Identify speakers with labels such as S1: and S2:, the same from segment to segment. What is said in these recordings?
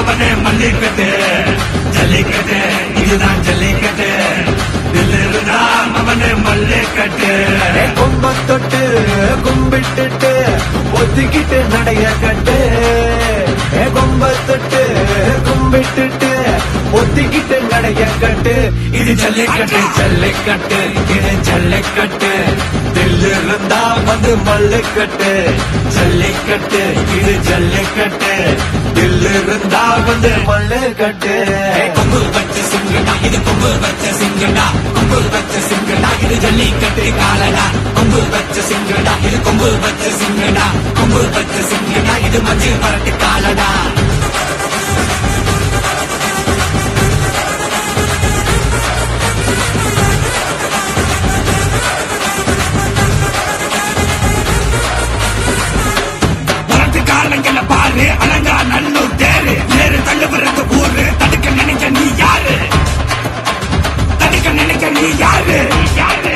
S1: அவனே மல்லிக்கட்டு ஜல்லிக்கட்டு இதுதான் ஜல்லிக்கட்டு தில்லிருந்தா அவனே மல்லிக்கட்டு
S2: கொம்ப தொட்டு கும்பிட்டுட்டு ஒத்திக்கிட்டு நடைய கட்டு ஏ கொம்ப தொட்டு கும்பிட்டுட்டு ஒத்திக்கிட்டு நடைய கட்டு
S1: இது ஜல்லிக்கட்டு ஜல்லிக்கட்டு இது ஜல்லிக்கட்டு
S2: தில்லிருந்தா வந்து மல்லுக்கட்டு
S1: ஜல்லிக்கட்டு இது ஜல்லிக்கட்டு
S2: தில்லிருந்தா வந்து மல்லுக்கட்டு
S1: கொம்பு வச்ச சிங்கடா இது கொம்பு வச்ச சிங்கடா கொம்பு வச்ச சிங்கடா இது ஜல்லிக்கட்டு காலடா கொம்பு வச்ச சிங்கடா இது கொம்பு வச்ச சிங்கடா கொம்பு வச்ச சிங்கடா இது மஞ்சள் பரட்டு காலடா பரட்டு காலங்கள பாரு அலங்கா நல்லூர் தேரு நேரு தள்ளுபுறது ஊரு தடுக்க நினைக்க நீ யாரு தடுக்க நினைக்க நீ யாரு யாரு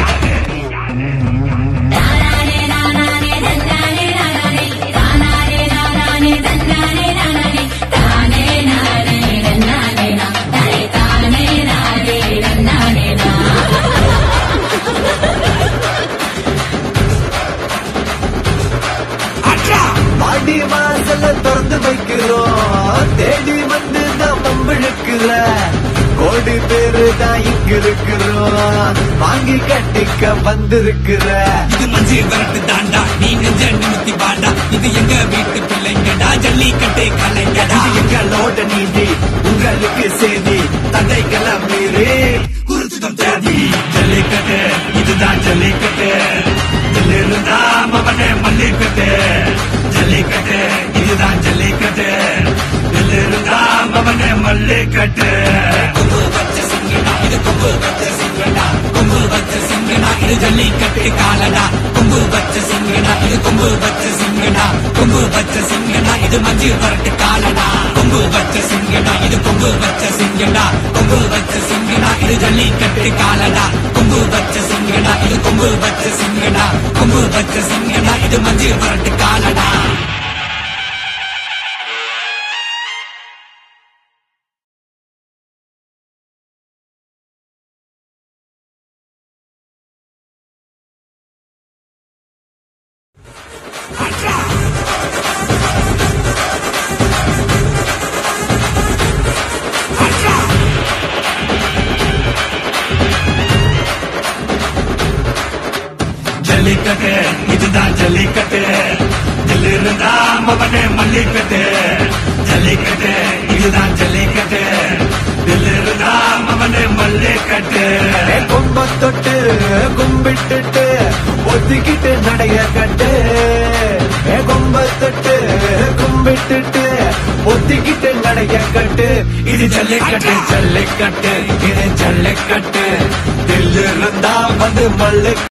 S1: அட்ரா
S2: பாடி வாசல திறந்து வைக்கிறோம் தேடி வந்து தான் பம்பிழுக்கிற கோடி பேரு தான் இங்க இருக்கிறோம் வாங்கி கட்டிக்க வந்திருக்கிற
S1: இது மஞ்சி வரட்டு தாண்டா நீ நெஞ்ச நிமித்தி பாண்டா இது எங்க வீட்டு பிள்ளைங்கடா ஜல்லிக்கட்டு கலைஞடா
S2: இது எங்களோட நீதி உங்களுக்கு செய்தி தடைகளை மீறி
S1: குறிச்சிடம் தேதி ஜல்லிக்கட்டு இதுதான் ஜல்லிக்கட்டு இதிலிருந்தா மவனே மல்லிக்கட்டு ஜல்லிக்கட்டு இதுதான் ஜல்லிக்கட்டு இதிலிருந்தா மவனே மல்லிக்கட்டு கொம்பு வச்ச சிங்கடா இது கொம்பு வச்ச சிங்கடா கொம்பு வச்ச சிங்கடா இது ஜல்லிக்கட்டு காலடா கொம்பு வச்ச சிங்கடா இது கொம்பு வச்ச சிங்கடா கொம்பு வச்ச சிங்கடா இது மஞ்சள் பரட்டு காலடா கொம்பு வச்ச சிங்கடா இது கொம்பு வச்ச சிங்கடா கொம்பு வச்ச சிங்கடா இது ஜல்லிக்கட்டு காலடா கொம்பு வச்ச சிங்கடா இது கொம்பு வச்ச சிங்கடா கொம்பு வச்ச சிங்கடா இது மஞ்சள் பரட்டு காலடா ஜல்லிக்கட்டு இதுதான் ஜல்லிக்கட்டு இதிலிருந்தா மவனே மல்லிக்கட்டு ஜல்லிக்கட்டு இதுதான் ஜல்லிக்கட்டு இதிலிருந்தா மவனே மல்லிக்கட்டு
S2: ஏ கொம்ப தொட்டு கும்பிட்டுட்டு ஒத்திக்கிட்டு நடைய கட்டு ஏ கொம்ப தொட்டு கும்பிட்டுட்டு ஒத்திக்கிட்டு நடைய கட்டு
S1: இது ஜல்லிக்கட்டு ஜல்லிக்கட்டு இது ஜல்லிக்கட்டு
S2: தில்லிருந்தா வந்து மல்லு